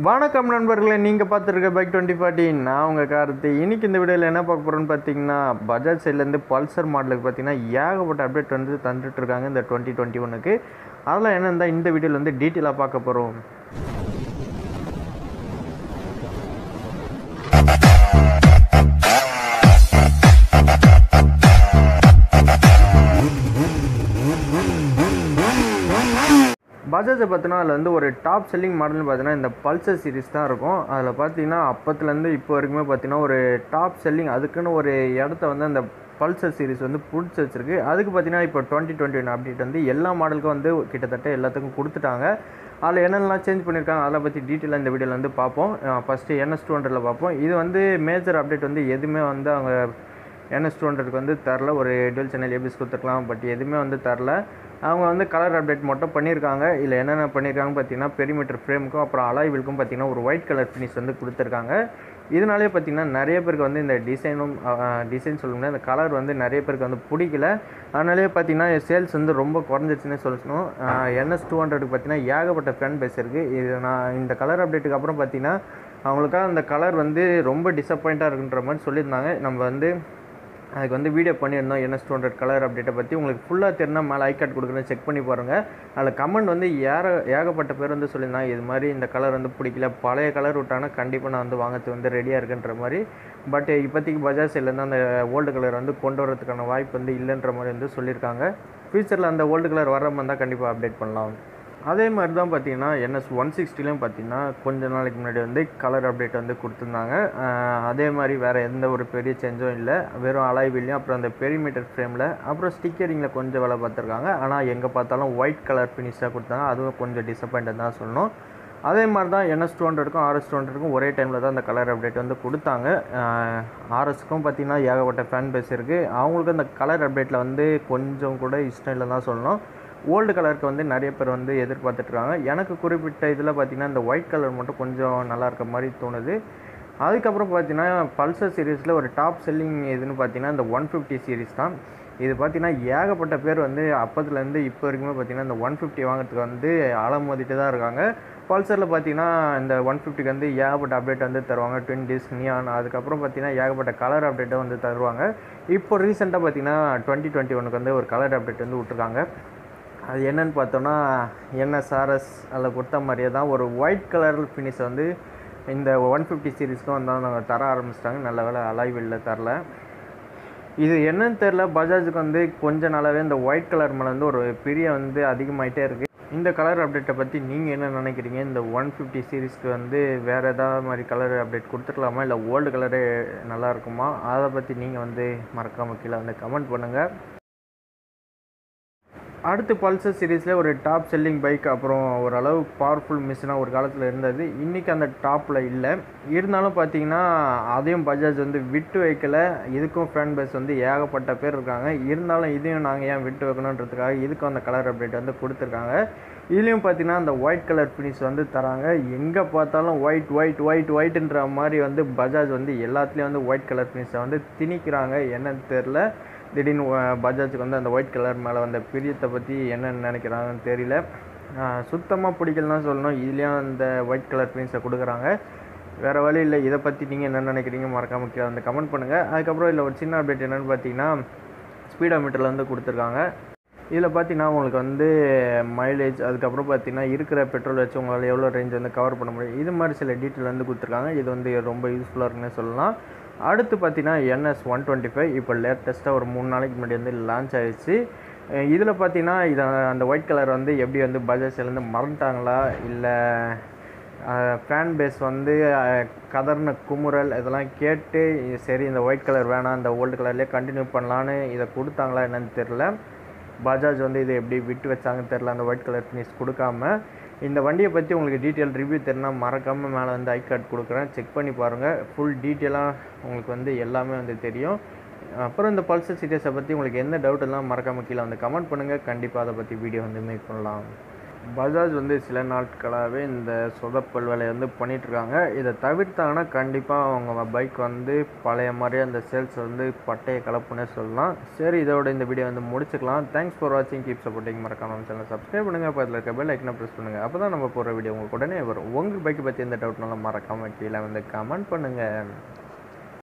வணக்கம் நண்பர்களே நீங்கள் பார்த்துருக்க பைக் டுவெண்ட்டி ஃபார்ட்டி நான் உங்கள் கார்த்தி இன்னைக்கு இந்த வீடியோவில் என்ன பார்க்க போகிறோன்னு பார்த்தீங்கன்னா பஜாஜ் சைட்லேருந்து பல்சர் மாடலுக்கு பார்த்தீங்கன்னா ஏகப்பட்ட அப்டேட் வந்து தந்துட்டு இருக்காங்க இந்த டுவெண்ட்டி டுவெண்ட்டி ஒனுக்கு அதெல்லாம் என்ன இருந்தால் இந்த வீடியோவில் வந்து டீட்டெயிலாக பார்க்க போகிறோம் பஜாஜை பார்த்தோன்னா அதில் வந்து ஒரு டாப் செல்லிங் மாடல்னு பார்த்தீங்கன்னா இந்த பல்சர் சீரிஸ் தான் இருக்கும் அதில் பார்த்தீங்கன்னா அப்பத்துலேருந்து இப்போ வரைக்குமே பார்த்தீங்கன்னா ஒரு டாப் செல்லிங் அதுக்குன்னு ஒரு இடத்த வந்து அந்த பல்சர் சீரிஸ் வந்து பிடிச்சி வச்சிருக்கு அதுக்கு பார்த்தீங்கன்னா இப்போ டுவெண்ட்டி டுவெண்ட்டி ஒன் அப்டேட் வந்து எல்லா மாடலுக்கும் வந்து கிட்டத்தட்ட எல்லாத்துக்கும் கொடுத்துட்டாங்க அதில் என்னென்னலாம் சேஞ்ச் பண்ணியிருக்காங்க அதை பற்றி டீட்டெயிலாக இந்த வீடியோவில் வந்து பார்ப்போம் ஃபஸ்ட்டு என்எஸ் டூ ஹண்ட்ரடில் பார்ப்போம் இது வந்து மேஜர் அப்டேட் வந்து எதுவுமே வந்து அவங்க என்எஸ் டூ ஹண்ட்ரட்க்கு வந்து தரல ஒரு டுவெல் சேனல் ஏபிஎஸ் கொடுத்துருக்கலாம் பட் எதுவுமே வந்து தரல அவங்க வந்து கலர் அப்டேட் மட்டும் பண்ணியிருக்காங்க இல்லை என்னென்ன பண்ணியிருக்காங்க பார்த்தீங்கன்னா பெரிமீட்டர் ஃப்ரேமுக்கும் அப்புறம் அலாய்விலுக்கும் பார்த்தீங்கன்னா ஒரு ஒயிட் கலர் ஃபினிஷ் வந்து கொடுத்துருக்காங்க இதனாலே பார்த்தீங்கன்னா நிறைய பேருக்கு வந்து இந்த டிசைனும் டிசைன் சொல்லணும்னா இந்த கலர் வந்து நிறைய பேருக்கு வந்து பிடிக்கல அதனாலே பார்த்தீங்கன்னா சேல்ஸ் வந்து ரொம்ப குறைஞ்சிச்சுன்னே சொல்லணும் என்எஸ் டூ ஹண்ட்ரடுக்கு பார்த்தீங்கன்னா ஏகப்பட்ட ஃபேன் பேஸ் இருக்குது இது நான் இந்த கலர் அப்டேட்டுக்கு அப்புறம் பார்த்தீங்கன்னா அவங்களுக்காக அந்த கலர் வந்து ரொம்ப டிசப்பாயிண்ட்டாக இருக்குன்ற மாதிரி சொல்லியிருந்தாங்க நம்ம வந்து அதுக்கு வந்து வீடியோ பண்ணியிருந்தோம் என்எஸ் டூ ஹண்ட்ரட் கலர் அப்டேட்டை பற்றி உங்களுக்கு ஃபுல்லாக தெரினா மேலே ஐ கார்டு கொடுக்குறேன் செக் பண்ணி பாருங்கள் அதில் கமெண்ட் வந்து ஏற ஏகப்பட்ட பேர் வந்து சொல்லியிருந்தாங்க இது மாதிரி இந்த கலர் வந்து பிடிக்கல பழைய கலர் விட்டாங்கன்னா கண்டிப்பாக நான் வந்து வாங்கிறது வந்து ரெடியாக இருக்குன்ற மாதிரி பட் இப்போதைக்கு பஜாஜ் சைட்லேருந்து அந்த ஓல்டு கலர் வந்து கொண்டு வரதுக்கான வாய்ப்பு வந்து இல்லைன்ற மாதிரி வந்து சொல்லியிருக்காங்க ஃப்யூச்சரில் அந்த ஓல்டு கலர் வர மாதிரி தான் கண்டிப்பாக அப்டேட் பண்ணலாம் அதே மாதிரி தான் பார்த்தீங்கன்னா என்எஸ் ஒன் சிக்ஸ்டிலையும் பார்த்தீங்கன்னா கொஞ்ச நாளைக்கு முன்னாடி வந்து கலர் அப்டேட் வந்து கொடுத்துருந்தாங்க அதே மாதிரி வேறு எந்த ஒரு பெரிய சேஞ்சும் இல்லை வெறும் அலாய்விலையும் அப்புறம் அந்த பெரிமீட்டர் ஃப்ரேமில் அப்புறம் ஸ்டிக்கரிங்கில் கொஞ்சம் வேலை பார்த்துருக்காங்க ஆனால் எங்கே பார்த்தாலும் ஒயிட் கலர் ஃபினிஷாக கொடுத்தாங்க அதுவும் கொஞ்சம் டிசப்பாயிண்ட் தான் சொல்லணும் அதே மாதிரி தான் என்எஸ் டூ ஹண்ட்ரடுக்கும் ஆர்எஸ் டூ ஹண்ட்ரடுக்கும் ஒரே டைமில் தான் அந்த கலர் அப்டேட் வந்து கொடுத்தாங்க ஆர்எஸ்க்கும் பார்த்தீங்கன்னா ஏகப்பட்ட ஃபேன் பேஸ் இருக்குது அவங்களுக்கு அந்த கலர் அப்டேட்டில் வந்து கொஞ்சம் கூட இஷ்டம் இல்லை தான் சொல்லணும் ஓல்டு கலருக்கு வந்து நிறைய பேர் வந்து எதிர்பார்த்துட்ருக்காங்க எனக்கு குறிப்பிட்ட இதில் பார்த்தீங்கன்னா இந்த ஒயிட் கலர் மட்டும் கொஞ்சம் நல்லா இருக்க மாதிரி தோணுது அதுக்கப்புறம் பார்த்தீங்கன்னா பல்சர் சீரீஸில் ஒரு டாப் செல்லிங் எதுன்னு பார்த்தீங்கன்னா இந்த ஒன் ஃபிஃப்டி சீரீஸ் தான் இது பார்த்தீங்கன்னா ஏகப்பட்ட பேர் வந்து அப்பத்துலேருந்து இப்போ வரைக்குமே பார்த்தீங்கன்னா இந்த ஒன் ஃபிஃப்டி வாங்குறதுக்கு வந்து அலமோதிட்டு தான் இருக்காங்க பல்சரில் பார்த்தீங்கன்னா இந்த ஒன் ஃபிஃப்டிக்கு வந்து ஏகப்பட்ட அப்டேட் வந்து தருவாங்க ட்வின் டிஸ் நியான் அதுக்கப்புறம் பார்த்தீங்கன்னா ஏகப்பட்ட கலர் அப்டேட்டை வந்து தருவாங்க இப்போ ரீசெண்டாக பார்த்தீங்கன்னா டுவெண்ட்டி டுவெண்ட்டி ஒனுக்கு வந்து ஒரு கலர் அப்டேட் வந்து விட்ருக்காங்க அது என்னன்னு பார்த்தோன்னா என்எஸ்ஆர்எஸ் அதில் கொடுத்த மாதிரியே தான் ஒரு ஒயிட் கலர் ஃபினிஷை வந்து இந்த ஒன் ஃபிஃப்டி சீரீஸ்க்கும் வந்து நாங்கள் தர ஆரம்பிச்சிட்டாங்க நல்ல வேலை அலாய்வில் தரல இது என்னன்னு தெரில பஜாஜுக்கு வந்து கொஞ்ச நாளாகவே இந்த ஒயிட் கலர் மேலே வந்து ஒரு பிரிய வந்து அதிகமாகிட்டே இருக்குது இந்த கலர் அப்டேட்டை பற்றி நீங்கள் என்ன நினைக்கிறீங்க இந்த ஒன் ஃபிஃப்டி சீரீஸ்க்கு வந்து வேறு ஏதாவது மாதிரி கலர் அப்டேட் கொடுத்துருக்கலாமா இல்லை ஓல்டு கலரே நல்லா இருக்குமா அதை பற்றி நீங்கள் வந்து மறக்காமல் கீழே வந்து கமெண்ட் பண்ணுங்கள் அடுத்து பல்சர் சீரீஸில் ஒரு டாப் செல்லிங் பைக் அப்புறம் ஓரளவு பவர்ஃபுல் மிஷினாக ஒரு காலத்தில் இருந்தது இன்றைக்கி அந்த டாப்பில் இல்லை இருந்தாலும் பார்த்தீங்கன்னா அதையும் பஜாஜ் வந்து விட்டு வைக்கல இதுக்கும் ஃபேன் பேஸ் வந்து ஏகப்பட்ட பேர் இருக்காங்க இருந்தாலும் இதையும் நாங்கள் ஏன் விட்டு வைக்கணுன்றதுக்காக இதுக்கும் அந்த கலர் அப்டேட் வந்து கொடுத்துருக்காங்க இதுலேயும் பார்த்தீங்கன்னா அந்த ஒயிட் கலர் ஃபினிஷ் வந்து தராங்க எங்கே பார்த்தாலும் ஒயிட் ஒயிட் ஒயிட் ஒயிட்ன்ற மாதிரி வந்து பஜாஜ் வந்து எல்லாத்துலேயும் வந்து ஒயிட் கலர் ஃபினிஷை வந்து திணிக்கிறாங்க என்னன்னு தெரில திடீர்னு பஜாஜுக்கு வந்து அந்த ஒயிட் கலர் மேலே வந்த பிரியத்தை பற்றி என்னென்னு நினைக்கிறாங்கன்னு தெரியல சுத்தமாக பிடிக்கலன்னு சொல்லணும் இதுலேயும் அந்த ஒயிட் கலர் ஃபினிஷை கொடுக்குறாங்க வேறு வழி இல்லை இதை பற்றி நீங்கள் என்ன நினைக்கிறீங்க மறக்காமல் கீழே வந்து கமெண்ட் பண்ணுங்கள் அதுக்கப்புறம் இதில் ஒரு சின்ன அப்டேட் என்னென்னு பார்த்தீங்கன்னா ஸ்பீடோ மீட்டரில் வந்து கொடுத்துருக்காங்க இதில் பார்த்தீங்கன்னா உங்களுக்கு வந்து மைலேஜ் அதுக்கப்புறம் பார்த்தீங்கன்னா இருக்கிற பெட்ரோல் வச்சு உங்களால் எவ்வளோ ரேஞ்ச் வந்து கவர் பண்ண முடியும் இது மாதிரி சில டீட்டெயில் வந்து கொடுத்துருக்காங்க இது வந்து ரொம்ப யூஸ்ஃபுல்லாக இருக்குன்னு சொல்லலாம் அடுத்து பார்த்தீங்கன்னா என்எஸ் ஒன் டுவெண்ட்டி ஃபைவ் இப்போ லேட்டஸ்ட்டாக ஒரு மூணு நாளைக்கு முன்னாடி வந்து லான்ச் ஆகிடுச்சு இதில் பார்த்தீங்கன்னா இதை அந்த ஒயிட் கலர் வந்து எப்படி வந்து பஜாஜ்லேருந்து மறந்துட்டாங்களா இல்லை ஃபேன் பேஸ் வந்து கதர்ன குமுறல் இதெல்லாம் கேட்டு சரி இந்த ஒயிட் கலர் வேணாம் இந்த ஓல்டு கலர்லேயே கண்டினியூ பண்ணலான்னு இதை கொடுத்தாங்களா என்னன்னு தெரில பஜாஜ் வந்து இதை எப்படி விட்டு வச்சாங்கன்னு தெரில அந்த ஒயிட் கலர் ஃபினிஷ் கொடுக்காம இந்த வண்டியை பற்றி உங்களுக்கு டீட்டெயில் ரிவ்யூ தெரினா மறக்காமல் மேலே வந்து ஐ கார்டு கொடுக்குறேன் செக் பண்ணி பாருங்கள் ஃபுல் டீட்டெயிலாக உங்களுக்கு வந்து எல்லாமே வந்து தெரியும் அப்புறம் இந்த பல்சர் சீரியஸை பற்றி உங்களுக்கு எந்த டவுட் எல்லாம் மறக்காமல் கீழே வந்து கமெண்ட் பண்ணுங்கள் கண்டிப்பாக அதை பற்றி வீடியோ வந்து மேக் பண்ணலாம் பஜாஜ் வந்து சில நாட்களாகவே இந்த சொதப்பல் வேலையை வந்து பண்ணிகிட்ருக்காங்க இதை தவிர்த்தாங்கன்னா கண்டிப்பாக அவங்க பைக் வந்து பழைய மாதிரியே அந்த சேல்ஸ் வந்து பட்டைய கலப்புனே சொல்லலாம் சரி இதோட இந்த வீடியோ வந்து முடிச்சுக்கலாம் தேங்க்ஸ் ஃபார் வாட்சிங் கீப் சப்போர்ட்டிங் மறக்காம நம்ம சேனல் சப்ஸ்கிரைப் பண்ணுங்கள் பக்கத்தில் இருக்க பெல் ஐக்கனை ப்ரெஸ் பண்ணுங்கள் அப்போ தான் நம்ம போகிற வீடியோ உங்களுக்கு உடனே வரும் உங்களுக்கு பைக்கை பற்றி எந்த டவுட்னாலும் மறக்காமல் கீழே வந்து கமெண்ட் பண்ணுங்கள்